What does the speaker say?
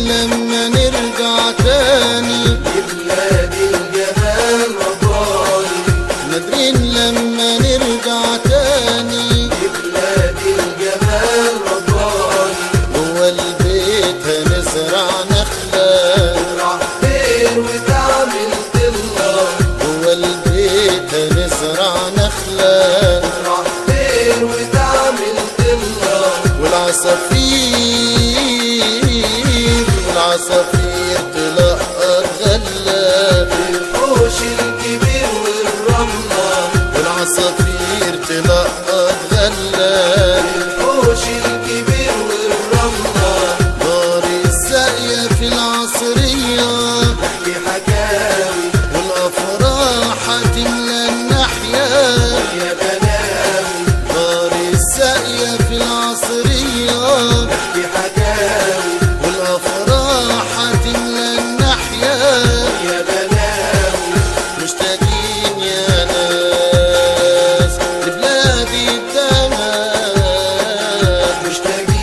لما نرجع تاني بلاد الجمال رباني نادرين لما نرجع تاني بلاد الجمال رباني جوا البيت هنزرع نخلة راح فين وتعمل الله جوا البيت هنزرع نخلة راح فين وتعمل الله والعصافير والعصافير تلقط غلة الحوش الكبير والرملة والعصافير تلقط غلة الحوش الكبير والرملة دار الساقية في العصرية في حكاوي والأفراح هتملى الناحية يا بلاوي دار الساقية في العصرية في حكاوي والأفراح هتملى الناحية يا بلاوي مشتاقين يا ناس لبلادي الدمام مشتاقين